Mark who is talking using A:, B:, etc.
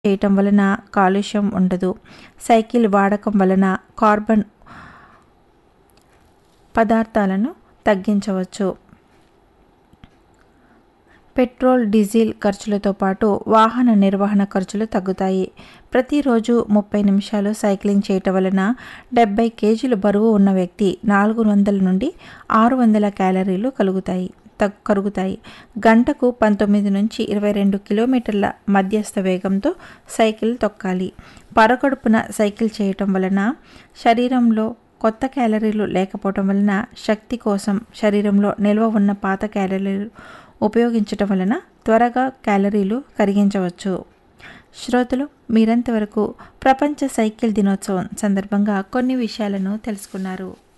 A: చేయటం వలన కాలుష్యం ఉండదు సైకిల్ వాడకం వలన కార్బన్ పదార్థాలను తగ్గించవచ్చు పెట్రోల్ డీజిల్ ఖర్చులతో పాటు వాహన నిర్వహణ ఖర్చులు తగ్గుతాయి ప్రతిరోజు ముప్పై నిమిషాలు సైక్లింగ్ చేయటం వలన డెబ్బై కేజీలు బరువు ఉన్న వ్యక్తి నాలుగు వందల నుండి ఆరు వందల క్యాలరీలు కలుగుతాయి తగ్ కరుగుతాయి గంటకు పంతొమ్మిది నుంచి ఇరవై రెండు కిలోమీటర్ల మధ్యస్థ వేగంతో సైకిల్ తొక్కాలి పరగడుపున సైకిల్ చేయటం వలన శరీరంలో కొత్త క్యాలరీలు లేకపోవటం వలన శక్తి కోసం శరీరంలో నిల్వ ఉన్న పాత క్యాలరీలు ఉపయోగించటం వలన త్వరగా క్యాలరీలు కరిగించవచ్చు శ్రోతలు మీరంతవరకు ప్రపంచ సైకిల్ దినోత్సవం సందర్భంగా కొన్ని విషయాలను తెలుసుకున్నారు